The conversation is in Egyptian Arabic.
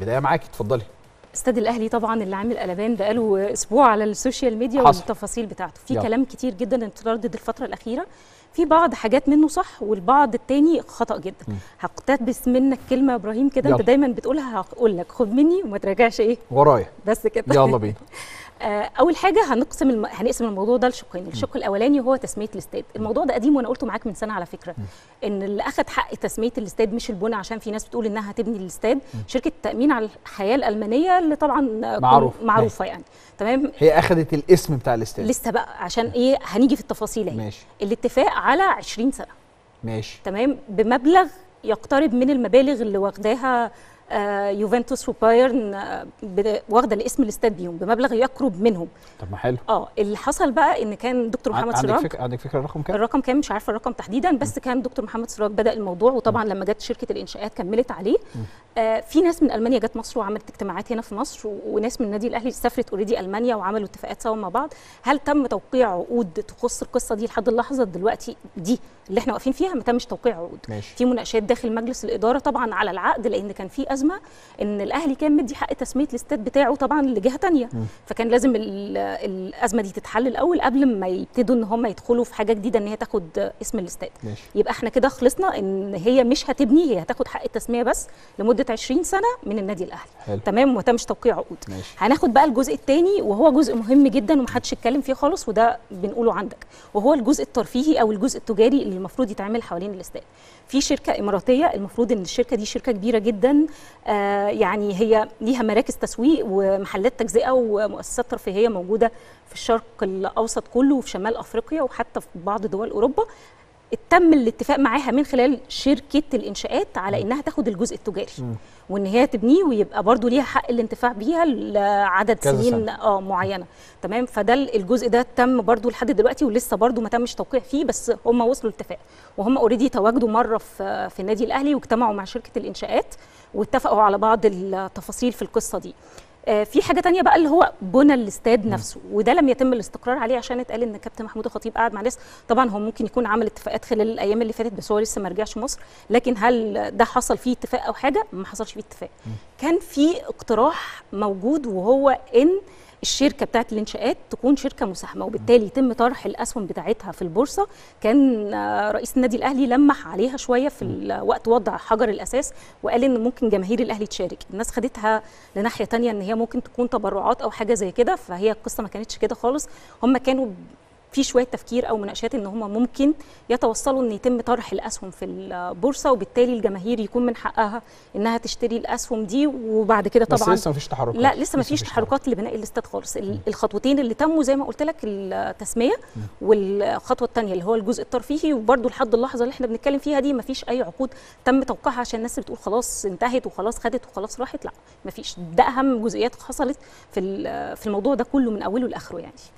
البدايه معاكي اتفضلي استاد الاهلي طبعا اللي عامل قلبان بقاله اسبوع على السوشيال ميديا حصل. والتفاصيل بتاعته في يلا. كلام كتير جدا اتردد الفتره الاخيره في بعض حاجات منه صح والبعض التاني خطا جدا مم. هقتبس منك كلمه يا ابراهيم كده انت يلا. دايما بتقولها هقول لك خد مني وما تراجعش ايه ورايا بس كده يلا بينا آه، اول حاجه هنقسم الم... هنقسم الموضوع ده لشقين الشق الاولاني هو تسميه الاستاد الموضوع ده قديم وانا قلته معاك من سنه على فكره ان اللي اخذ حق تسميه الاستاد مش البنى عشان في ناس بتقول انها هتبني الاستاد شركه التامين على الحياه الالمانيه اللي طبعا آه، معروف. معروفه يعني تمام هي اخذت الاسم بتاع الاستاد لسه بقى عشان ايه هنيجي في التفاصيل اهي ماشي الاتفاق على 20 سنه ماشي تمام بمبلغ يقترب من المبالغ اللي واخداها آه، يوفنتوس وبايرن آه، بد- واخده الاسم الاستاد بيهم بمبلغ يقرب منهم طب ما حلو اه اللي حصل بقى ان كان دكتور محمد عندك سراج فكره عندك فكره الرقم كام الرقم كام مش عارفه الرقم تحديدا بس كان دكتور محمد سراج بدا الموضوع وطبعا لما جت شركه الانشاءات كملت عليه آه في ناس من المانيا جت مصر وعملت اجتماعات هنا في مصر و- وناس من النادي الاهلي سافرت اوريدي المانيا وعملوا اتفاقات سوا مع بعض هل تم توقيع عقود تخص القصه دي لحد اللحظه دلوقتي دي اللي احنا واقفين فيها ما تمش توقيع عقود ماشي في مناقشات داخل مجلس الاداره طبعا على العقد لان كان في ازمه ان الاهلي كان مدي حق تسميه الاستاد بتاعه طبعا لجهه تانية مم. فكان لازم ال- الازمه دي تتحل الاول قبل ما يبتدوا ان هم يدخلوا في حاجه جديده ان هي تاخد اسم الاستاد ماشي يبقى احنا كده خلصنا ان هي مش هتبني هي هتاخد حق التسميه بس لمده 20 سنه من النادي الاهلي حلو تمام وما تمش توقيع عقود ماشي هناخد بقى الجزء الثاني وهو جزء مهم جدا ومحدش اتكلم فيه خالص وده بنقوله عندك وهو الجزء الترفيهي او الجزء التجاري اللي المفروض يتعمل حوالين الاستاد في شركه اماراتيه المفروض ان الشركه دي شركه كبيره جدا آه يعني هي ليها مراكز تسويق ومحلات تجزئه ومؤسسات ترفيهيه موجوده في الشرق الاوسط كله وفي شمال افريقيا وحتى في بعض دول اوروبا تم الاتفاق معاها من خلال شركه الانشاءات على انها تاخد الجزء التجاري مم. وان هي تبنيه ويبقى برضو ليها حق الانتفاع بيها لعدد كذا سنين سنة. اه معينه تمام فده الجزء ده تم برضو لحد دلوقتي ولسه برضو ما تمش توقيع فيه بس هم وصلوا لاتفاق وهم اوريدي تواجدوا مره في في النادي الاهلي واجتمعوا مع شركه الانشاءات واتفقوا على بعض التفاصيل في القصه دي آه، في حاجه تانية بقى اللي هو بنى الاستاد نفسه وده لم يتم الاستقرار عليه عشان اتقال ان كابتن محمود الخطيب قعد مع ناس طبعا هو ممكن يكون عمل اتفاقات خلال الايام اللي فاتت بس هو لسه ما رجعش مصر لكن هل ده حصل فيه اتفاق او حاجه ما حصلش فيه اتفاق كان في اقتراح موجود وهو ان الشركه بتاعت الانشاءات تكون شركه مساهمه وبالتالي يتم طرح الاسهم بتاعتها في البورصه كان آه، رئيس النادي الاهلي لمح عليها شويه في ال- وقت وضع حجر الاساس وقال ان ممكن جماهير الاهلي تشارك الناس خدتها لناحيه تانية ان هي ممكن تكون تبرعات او حاجه زي كده فهي القصه ما كانتش كده خالص هم كانوا في شويه تفكير او مناقشات ان هم ممكن يتوصلوا ان يتم طرح الاسهم في البورصه وبالتالي الجماهير يكون من حقها انها تشتري الاسهم دي وبعد كده بس طبعا لسه مفيش تحركات لا لسه ما فيش مفيش تحركات لبناء الاستاد خالص ال- الخطوتين اللي تموا زي ما قلت لك التسميه والخطوه الثانيه اللي هو الجزء الترفيهي وبرده لحد اللحظه اللي احنا بنتكلم فيها دي ما فيش اي عقود تم توقيعها عشان الناس بتقول خلاص انتهت وخلاص خدت وخلاص راحت لا ما فيش ده اهم جزئيات حصلت في ال- في الموضوع ده كله من اوله لاخره يعني